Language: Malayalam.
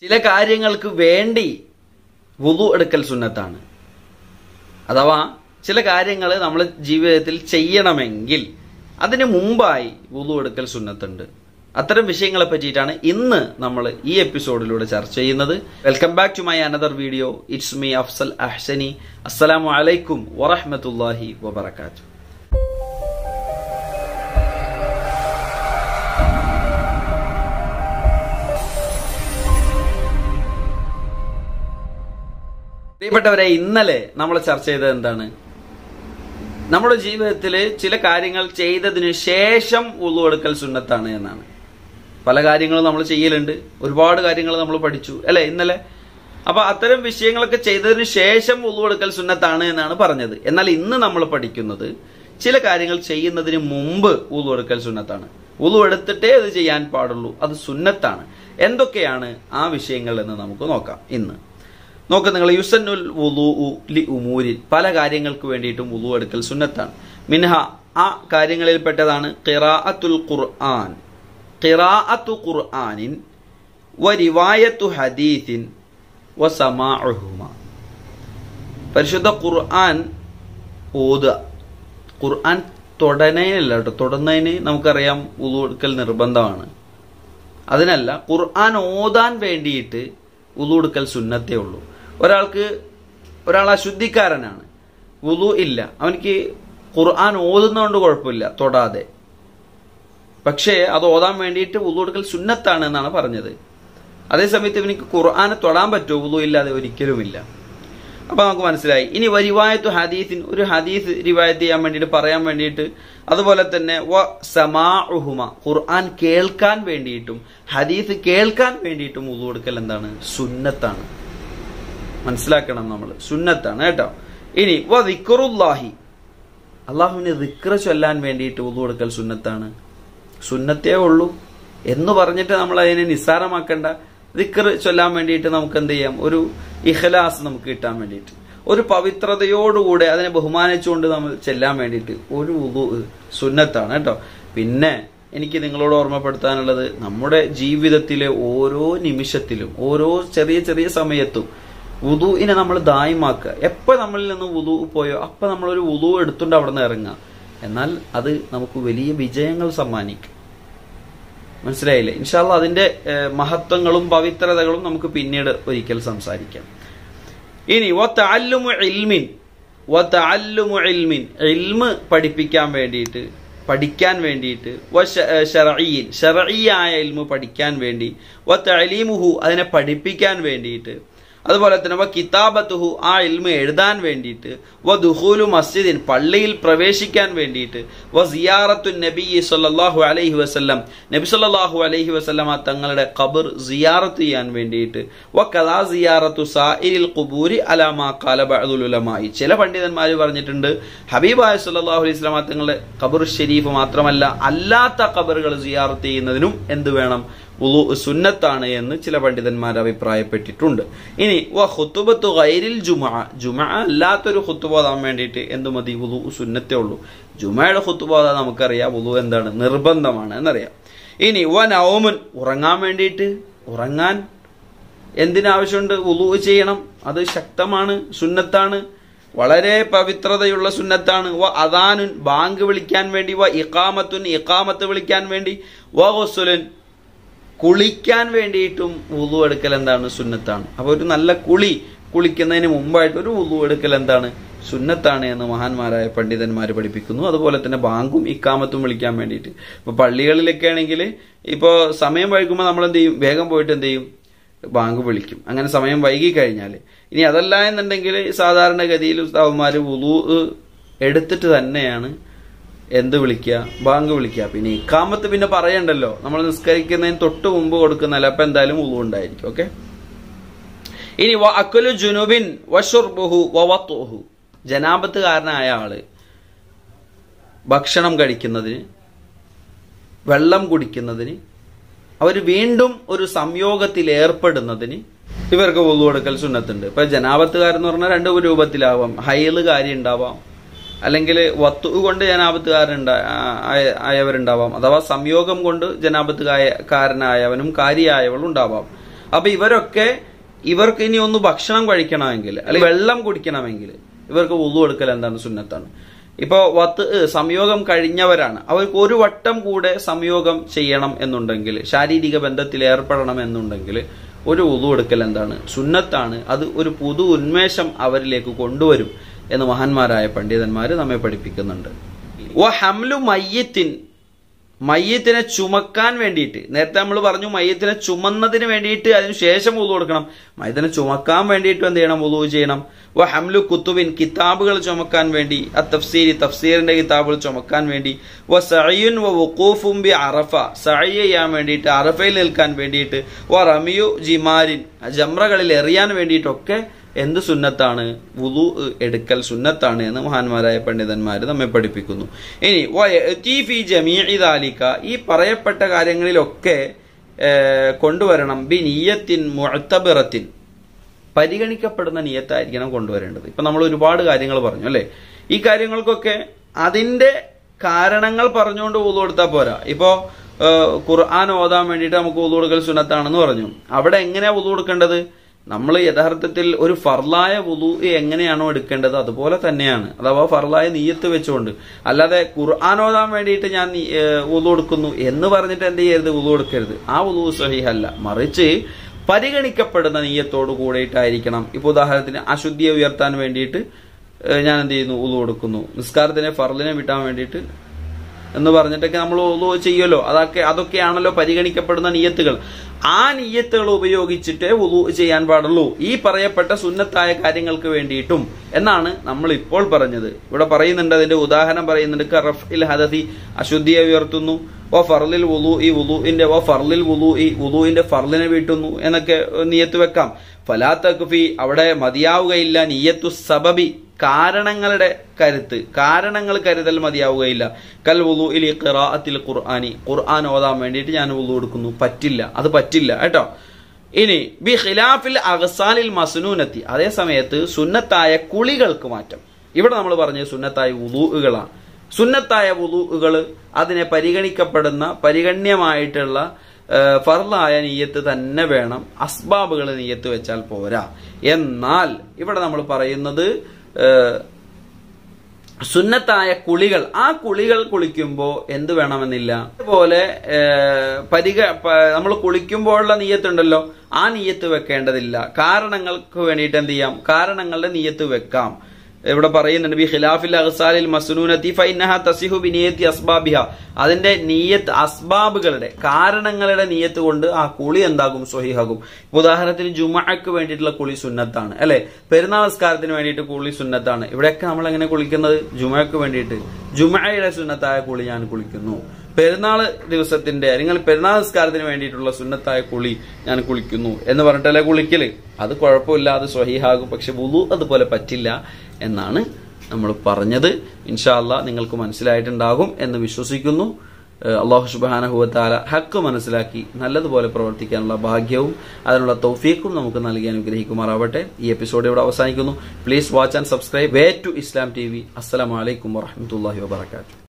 ചില കാര്യങ്ങൾക്ക് വേണ്ടി വുളു എടുക്കൽ സുന്നത്താണ് അഥവാ ചില കാര്യങ്ങൾ നമ്മൾ ജീവിതത്തിൽ ചെയ്യണമെങ്കിൽ അതിന് മുമ്പായി വുളു എടുക്കൽ സുന്നത്തുണ്ട് അത്തരം വിഷയങ്ങളെ പറ്റിയിട്ടാണ് ഇന്ന് നമ്മൾ ഈ എപ്പിസോഡിലൂടെ ചർച്ച ചെയ്യുന്നത് welcome back to my another video it's me Afsal Ahsani അസ്സലാമു അലൈക്കും വറഹ്മത്തുള്ളാഹി വബറകാതുഹു പ്രിയപ്പെട്ടവരെ ഇന്നലെ നമ്മൾ ചർച്ച ചെയ്തത് എന്താണ് നമ്മുടെ ജീവിതത്തിൽ ചില കാര്യങ്ങൾ ചെയ്തതിന് ശേഷം ഉള്ളു എടുക്കൽ സുന്നത്താണ് എന്നാണ് പല കാര്യങ്ങളും നമ്മൾ ചെയ്യലുണ്ട് ഒരുപാട് കാര്യങ്ങൾ നമ്മൾ പഠിച്ചു അല്ലെ ഇന്നലെ അപ്പൊ അത്തരം വിഷയങ്ങളൊക്കെ ചെയ്തതിന് ശേഷം ഉള്ളു എടുക്കൽ സുന്നത്താണ് എന്നാണ് പറഞ്ഞത് എന്നാൽ ഇന്ന് നമ്മൾ പഠിക്കുന്നത് ചില കാര്യങ്ങൾ ചെയ്യുന്നതിന് മുമ്പ് ഉള്ളു എടുക്കൽ സുന്നത്താണ് ഉള്ളു എടുത്തിട്ടേ അത് ചെയ്യാൻ പാടുള്ളൂ അത് സുന്നത്താണ് എന്തൊക്കെയാണ് ആ വിഷയങ്ങൾ എന്ന് നമുക്ക് നോക്കാം ഇന്ന് നോക്ക് നിങ്ങൾ യുസന്നുൽ വുളു ലി ഉമൂരിൻ പല കാര്യങ്ങൾക്ക് വേണ്ടിയിട്ടും വുളു എടുക്കൽ സുന്നത്താണ് മിൻഹ ആ കാര്യങ്ങളിൽപ്പെട്ടതാണ് ഖിറാഅത്തുൽ ഖുർആൻ ഖിറാഅത്തു ഖുർആനിൻ വ റിവായത്തു ഹദീസിൻ വ സമാഉഹുമ പരിശുദ്ധ ഖുർആൻ ഓതുക ഖുർആൻ തൊടനേനല്ല കേട്ടോ തൊടുന്നതിന് നമുക്കറിയാം വുളു എടുക്കൽ നിർബന്ധമാണ് അതിനല്ല ഖുർആൻ ഓതാൻ വേണ്ടിയിട്ട് വുളു എടുക്കൽ സുന്നത്തേ ഉള്ളൂ ഒരാൾക്ക് ഒരാൾ അശുദ്ധിക്കാരനാണ് വുളു ഇല്ല അവനിക്ക് ഖുർആൻ ഓതുന്നതുകൊണ്ട് കുഴപ്പമില്ല തൊടാതെ പക്ഷേ അത് ഓതാൻ വേണ്ടിയിട്ട് വുളു എടുക്കൽ സുന്നത്താണ് എന്നാണ് പറഞ്ഞത് അതേസമയത്ത് ഇവനിക്ക് ഖുർആനെ തൊടാൻ പറ്റുമോ വുളു ഇല്ലാതെ ഒരിക്കലുമില്ല അപ്പൊ നമുക്ക് മനസ്സിലായി ഇനി വരിവായത്തു ഹദീസിൻ ഒരു ഹദീസ് റിവായത്ത് ചെയ്യാൻ വേണ്ടിയിട്ട് പറയാൻ വേണ്ടിയിട്ട് അതുപോലെ തന്നെ വ സമാഉഹുമ ഖുർആൻ കേൾക്കാൻ വേണ്ടിയിട്ടും ഹദീസ് കേൾക്കാൻ വേണ്ടിയിട്ടും ഉതു കൊടുക്കൽ എന്താണ് സുന്നത്താണ് മനസ്സിലാക്കണം നമ്മൾ സുന്നത്താണ് കേട്ടോ ഇനി വ ദിക്റുല്ലാഹി അള്ളാഹുവിന് ദിക്ര ചൊല്ലാൻ വേണ്ടിയിട്ട് ഉതു കൊടുക്കൽ സുന്നത്താണ് സുന്നത്തേ ഉള്ളൂ എന്ന് പറഞ്ഞിട്ട് നമ്മൾ അതിനെ നിസ്സാരമാക്കേണ്ട ദിക്കർ ചൊല്ലാൻ വേണ്ടിയിട്ട് നമുക്ക് എന്ത് ചെയ്യാം ഒരു ഇഖലാസ് നമുക്ക് കിട്ടാൻ വേണ്ടിയിട്ട് ഒരു പവിത്രതയോടുകൂടെ അതിനെ ബഹുമാനിച്ചുകൊണ്ട് നമ്മൾ ചെല്ലാൻ വേണ്ടിയിട്ട് ഒരു ഉദു സുന്നത്താണ് കേട്ടോ പിന്നെ എനിക്ക് നിങ്ങളോട് ഓർമ്മപ്പെടുത്താനുള്ളത് നമ്മുടെ ജീവിതത്തിലെ ഓരോ നിമിഷത്തിലും ഓരോ ചെറിയ ചെറിയ സമയത്തും വുതുവിനെ നമ്മൾ ദായമാക്കുക എപ്പോൾ നമ്മളിൽ നിന്ന് വുതു പോയോ അപ്പം നമ്മളൊരു വുതു എടുത്തുകൊണ്ട് അവിടെ നിന്ന് ഇറങ്ങുക എന്നാൽ അത് നമുക്ക് വലിയ വിജയങ്ങൾ സമ്മാനിക്കും മനസ്സിലായില്ലേ ഇൻഷാല്ല അതിന്റെ മഹത്വങ്ങളും പവിത്രതകളും നമുക്ക് പിന്നീട് ഒരിക്കൽ സംസാരിക്കാം ഇനി ഇൽമിൻ ഇൽമിൻ ഇൽമ് പഠിപ്പിക്കാൻ വേണ്ടിയിട്ട് പഠിക്കാൻ വേണ്ടിയിട്ട് ഷറഈൻ ഷറഈയായ ഇൽമ് പഠിക്കാൻ വേണ്ടി വ തലീമുഹു അതിനെ പഠിപ്പിക്കാൻ വേണ്ടിയിട്ട് അതുപോലെ തന്നെ വ കിതാബത്തുഹു ആ ഇൽമ എഴുതാൻ വേണ്ടിയിട്ട് വ ദുഹൂലു മസ്ജിദിൻ പള്ളിയിൽ പ്രവേശിക്കാൻ വേണ്ടിയിട്ട് വ സിയാറത്തു നബി സല്ലാഹു അലൈഹി വസ്ലം നബി സല്ലാഹു അലൈഹി വസ്ലമ തങ്ങളുടെ ഖബർ സിയാറത്ത് ചെയ്യാൻ വേണ്ടിയിട്ട് വ കഥാ സിയാറത്തു സായിരിൽ ഖുബൂരി അലാമാ കാലബുലമായി ചില പണ്ഡിതന്മാർ പറഞ്ഞിട്ടുണ്ട് ഹബീബായ സല്ലാഹു അലൈഹി സ്വലാമ തങ്ങളുടെ ഖബർ ഷെരീഫ് മാത്രമല്ല അല്ലാത്ത ഖബറുകൾ സിയാറത്ത് ചെയ്യുന്നതിനും എന്ത് വേണം ഉളു സുന്നത്താണ് എന്ന് ചില പണ്ഡിതന്മാർ അഭിപ്രായപ്പെട്ടിട്ടുണ്ട് ഇനി വ ഹുത്തുബത്ത് ഗൈരിൽ ജുമ ജുമ അല്ലാത്തൊരു ഹുത്തുബ ഓതാൻ വേണ്ടിയിട്ട് എന്ത് മതി ഉളു സുന്നത്തേ ഉള്ളൂ ജുമയുടെ ഹുത്തുബ ഓതാൻ നമുക്കറിയാം ഉളു എന്താണ് നിർബന്ധമാണ് എന്നറിയാം ഇനി വ നവമുൻ ഉറങ്ങാൻ വേണ്ടിയിട്ട് ഉറങ്ങാൻ എന്തിനാവശ്യമുണ്ട് ഉളു ചെയ്യണം അത് ശക്തമാണ് സുന്നത്താണ് വളരെ പവിത്രതയുള്ള സുന്നത്താണ് വ അദാനുൻ ബാങ്ക് വിളിക്കാൻ വേണ്ടി വ ഇഖാമത്തുൻ ഇഖാമത്ത് വിളിക്കാൻ വേണ്ടി വ ഹുസുലുൻ കുളിക്കാൻ വേണ്ടിയിട്ടും ഉളു എടുക്കൽ എന്താണ് സുന്നത്താണ് അപ്പോൾ ഒരു നല്ല കുളി കുളിക്കുന്നതിന് മുമ്പായിട്ട് ഒരു ഉളു എടുക്കൽ എന്താണ് സുന്നത്താണ് എന്ന് മഹാന്മാരായ പണ്ഡിതന്മാർ പഠിപ്പിക്കുന്നു അതുപോലെ തന്നെ ബാങ്കും ഇക്കാമത്തും വിളിക്കാൻ വേണ്ടിയിട്ട് ഇപ്പൊ പള്ളികളിലൊക്കെ ആണെങ്കിൽ ഇപ്പോൾ സമയം വൈകുമ്പോൾ നമ്മൾ എന്ത് ചെയ്യും വേഗം പോയിട്ട് എന്ത് ചെയ്യും ബാങ്ക് വിളിക്കും അങ്ങനെ സമയം വൈകി കഴിഞ്ഞാൽ ഇനി അതല്ല എന്നുണ്ടെങ്കിൽ സാധാരണഗതിയിൽ ഉസ്താവന്മാർ ഉളു എടുത്തിട്ട് തന്നെയാണ് എന്ത് വിളിക്കുക ബാങ്ക് വിളിക്കുക പിന്നെ ഇക്കാമത്ത് പിന്നെ പറയണ്ടല്ലോ നമ്മൾ നിസ്കരിക്കുന്നതിന് തൊട്ട് മുമ്പ് കൊടുക്കുന്നല്ല അപ്പൊ എന്തായാലും ഉളു ഉണ്ടായിരിക്കും ഓക്കെ ഇനി അക്കുലു ജുനുബിൻ വഷുർബുഹു വവത്തുഹു ജനാപത്തുകാരനായ ആള് ഭക്ഷണം കഴിക്കുന്നതിന് വെള്ളം കുടിക്കുന്നതിന് അവർ വീണ്ടും ഒരു സംയോഗത്തിൽ ഏർപ്പെടുന്നതിന് ഇവർക്ക് ഉളു കൊടുക്കൽ സുന്നത്തുണ്ട് ഇപ്പൊ ജനാപത്തുകാരെന്ന് പറഞ്ഞാൽ രണ്ട് രൂപത്തിലാവാം ഹൈല് കാര്യം ഉണ്ടാവാം അല്ലെങ്കിൽ വത്തു കൊണ്ട് ജനാപത്തുകാരുണ്ടാ ആയവരുണ്ടാവാം അഥവാ സംയോഗം കൊണ്ട് ജനാപത്തുകാരനായവനും കാര്യായവളും ഉണ്ടാവാം അപ്പൊ ഇവരൊക്കെ ഇവർക്ക് ഇനി ഒന്ന് ഭക്ഷണം കഴിക്കണമെങ്കിൽ അല്ലെങ്കിൽ വെള്ളം കുടിക്കണമെങ്കിൽ ഇവർക്ക് ഉള്ളു എടുക്കൽ എന്താണ് സുന്നത്താണ് ഇപ്പൊ വത്ത് സംയോഗം കഴിഞ്ഞവരാണ് അവർക്ക് ഒരു വട്ടം കൂടെ സംയോഗം ചെയ്യണം എന്നുണ്ടെങ്കിൽ ശാരീരിക ബന്ധത്തിൽ ഏർപ്പെടണം എന്നുണ്ടെങ്കിൽ ഒരു ഉളു എടുക്കൽ എന്താണ് സുന്നത്താണ് അത് ഒരു പുതു ഉന്മേഷം അവരിലേക്ക് കൊണ്ടുവരും എന്ന് മഹാന്മാരായ പണ്ഡിതന്മാർ നമ്മെ പഠിപ്പിക്കുന്നുണ്ട് വ ഹംലു മയ്യത്തിൻ മയ്യത്തിനെ ചുമക്കാൻ വേണ്ടിയിട്ട് നേരത്തെ നമ്മൾ പറഞ്ഞു മയ്യത്തിനെ ചുമന്നതിന് വേണ്ടിയിട്ട് അതിന് ശേഷം ഉളു കൊടുക്കണം മയ്യത്തിനെ ചുമക്കാൻ വേണ്ടിയിട്ട് എന്ത് ചെയ്യണം ഉളു ചെയ്യണം വ ഹംലു കുത്തുബിൻ കിതാബുകൾ ചുമക്കാൻ വേണ്ടി ആ തഫ്സീരി തഫ്സീറിന്റെ കിതാബുകൾ ചുമക്കാൻ വേണ്ടി വ സഅയുൻ വ വുഖൂഫും ബി അറഫ സഅയ് ചെയ്യാൻ വേണ്ടിയിട്ട് അറഫയിൽ നിൽക്കാൻ വേണ്ടിയിട്ട് വ റമിയു ജിമാരിൻ ജംറകളിൽ എറിയാൻ വേണ്ടിയിട്ടൊക്കെ എന്ത് സുന്നത്താണ് വുളു എടുക്കൽ സുന്നത്താണ് എന്ന് മഹാന്മാരായ പണ്ഡിതന്മാർ നമ്മെ പഠിപ്പിക്കുന്നു ഇനി വയഅതി ഫി ജമീഇ ദാലിക ഈ പറയപ്പെട്ട കാര്യങ്ങളിലൊക്കെ ഏഹ്, കൊണ്ടുവരണം ബി നിയത്തിൻ മുഅത്തബിറത്തിൻ പരിഗണിക്കപ്പെടുന്ന നിയത്തായിരിക്കണം കൊണ്ടുവരേണ്ടത് ഇപ്പൊ നമ്മൾ ഒരുപാട് കാര്യങ്ങൾ പറഞ്ഞു അല്ലെ ഈ കാര്യങ്ങൾക്കൊക്കെ അതിന്റെ കാരണങ്ങൾ പറഞ്ഞുകൊണ്ട് ഊതു കൊടുത്താൽ പോരാ ഇപ്പോ ഏഹ്, ഖുർആൻ ഓതാൻ വേണ്ടിയിട്ട് നമുക്ക് ഊതു കൊടുക്കൽ സുന്നത്താണെന്ന് പറഞ്ഞു അവിടെ എങ്ങനെയാ ഊതു കൊടുക്കേണ്ടത് നമ്മൾ യഥാർത്ഥത്തിൽ ഒരു ഫർലായ വുളു എങ്ങനെയാണോ എടുക്കേണ്ടത് അതുപോലെ തന്നെയാണ് അഥവാ ഫർലായ നീയത്ത് വെച്ചുകൊണ്ട് അല്ലാതെ ഖുർആൻ ഓതാൻ വേണ്ടിയിട്ട് ഞാൻ നീ- ഏഹ് വുളു കൊടുക്കുന്നു എന്ന് പറഞ്ഞിട്ട് എന്ത് ചെയ്യരുത് വുളു കൊടുക്കരുത് ആ വുളു സഹിഹല്ല മറിച്ച് പരിഗണിക്കപ്പെടുന്ന നീയത്തോട് കൂടിയിട്ടായിരിക്കണം ഇപ്പൊ ഉദാഹരണത്തിന് അശുദ്ധിയെ ഉയർത്താൻ വേണ്ടിയിട്ട് ഏഹ് ഞാൻ എന്ത് ചെയ്യുന്നു വുളു കൊടുക്കുന്നു നിസ്കാരത്തിനെ ഫർലിനെ വിട്ടാൻ വേണ്ടിയിട്ട് എന്ന് പറഞ്ഞിട്ടൊക്കെ നമ്മൾ ഒതു ചെയ്യുമല്ലോ അതൊക്കെ അതൊക്കെയാണല്ലോ പരിഗണിക്കപ്പെടുന്ന നിയത്തുകൾ ആ നിയത്തുകൾ ഉപയോഗിച്ചിട്ടേ ഉതു ചെയ്യാൻ പാടുള്ളൂ ഈ പറയപ്പെട്ട സുന്നത്തായ കാര്യങ്ങൾക്ക് വേണ്ടിയിട്ടും എന്നാണ് നമ്മൾ ഇപ്പോൾ പറഞ്ഞത് ഇവിടെ പറയുന്നുണ്ട് അതിന്റെ ഉദാഹരണം പറയുന്നുണ്ട് കറഫ് ഇൽ ഹദതി അശുദ്ധിയെ ഉയർത്തുന്നു ഓ ഫർലിൽ വുളു ഈ വുളുവിന്റെ ഓ ഫർലിൽ വുളു ഈ വുളുവിന്റെ ഫർലിനെ വീട്ടുന്നു എന്നൊക്കെ നിയത്ത് വെക്കാം ഫലാ തക്ഫി അവിടെ മതിയാവുകയില്ല നിയത്തു സബബി കാരണങ്ങളുടെ കരുത്ത് കാരണങ്ങൾ കരുതൽ മതിയാവുകയില്ല കൽ വുളു ഇൽ ഖിറാഅത്തിൽ ഖുർആനി ഖുർആൻ ഓതാൻ വേണ്ടിയിട്ട് ഞാൻ വുളു എടുക്കുന്നു പറ്റില്ല അത് പറ്റില്ല കേട്ടോ ഇനി ബി ഖിലാഫിൽ അഗസാലിൽ മസ്നൂനത്തി അതേ സമയത്ത് സുന്നത്തായ കുളികൾക്ക് മാറ്റം ഇവിടെ നമ്മൾ പറഞ്ഞ സുന്നത്തായ വുളുകളാണ് സുന്നത്തായ വുളുകൾ അതിനെ പരിഗണിക്കപ്പെടുന്ന പരിഗണ്യമായിട്ടുള്ള ഏഹ്, ഫർലായ നീയത്ത് തന്നെ വേണം അസ്ബാബുകൾ നീയത്ത് വെച്ചാൽ പോരാ എന്നാൽ ഇവിടെ നമ്മൾ പറയുന്നത് ഏഹ്, സുന്നത്തായ കുളികൾ ആ കുളികൾ കുളിക്കുമ്പോൾ എന്ത് വേണമെന്നില്ല അതുപോലെ ഏഹ്, പരിഗ നമ്മൾ കുളിക്കുമ്പോഴുള്ള നീയത്തുണ്ടല്ലോ ആ നീയത്ത് വെക്കേണ്ടതില്ല കാരണങ്ങൾക്ക് വേണ്ടിയിട്ട് എന്ത് ചെയ്യാം കാരണങ്ങളുടെ നീയത്ത് വെക്കാം ഇവിടെ പറയുന്നുണ്ട് ബി ഖിലാഫിൽ അഹ്സാലിൽ മസ്നൂനത്തി ഫൈനഹ തസിഹു ബിനിയത്തി അസ്ബാബിഹ അതിന്റെ നീയത്ത് അസ്ബാബുകളുടെ കാരണങ്ങളുടെ നീയത്ത് കൊണ്ട് ആ കുളി എന്താകും സ്വഹിഹാകും ഇപ്പൊ ഉദാഹരണത്തിന് ജുമഅക്ക് വേണ്ടിയിട്ടുള്ള കുളി സുന്നത്താണ് അല്ലെ പെരുന്നാൾ നമസ്കാരത്തിന് വേണ്ടിയിട്ട് കുളി സുന്നത്താണ് ഇവിടെയൊക്കെ നമ്മൾ എങ്ങനെ കുളിക്കുന്നത് ജുമഅക്ക് വേണ്ടിയിട്ട് ജുമഅയുടെ സുന്നത്തായ കുളി ഞാൻ കുളിക്കുന്നു പെരുന്നാൾ ദിവസത്തിന്റെ അല്ലെങ്കിൽ പെരുന്നാൾ നിസ്കാരത്തിന് വേണ്ടിയിട്ടുള്ള സുന്നത്തായ കുളി ഞാൻ കുളിക്കുന്നു എന്ന് പറഞ്ഞിട്ടല്ലേ കുളിക്കല് അത് കുഴപ്പമില്ല അത് സ്വഹീഹാകും പക്ഷെ വുളു അതുപോലെ പറ്റില്ല എന്നാണ് നമ്മൾ പറഞ്ഞത് ഇൻഷാ അല്ലാ നിങ്ങൾക്ക് മനസ്സിലായിട്ടുണ്ടാകും എന്ന് വിശ്വസിക്കുന്നു ഏഹ് അള്ളാഹു സുബാനഹുവത്താല ഹക്ക് മനസ്സിലാക്കി നല്ലതുപോലെ പ്രവർത്തിക്കാനുള്ള ഭാഗ്യവും അതിനുള്ള തൗഫീഖും നമുക്ക് നൽകി അനുഗ്രഹിക്കുമാറാവട്ടെ ഈ എപ്പിസോഡ് ഇവിടെ അവസാനിക്കുന്നു please watch and subscribe way to Islam T V അസ്സലാമലൈക്കും വറഹമത്തല്ലാഹി വാബർക്കാത്തു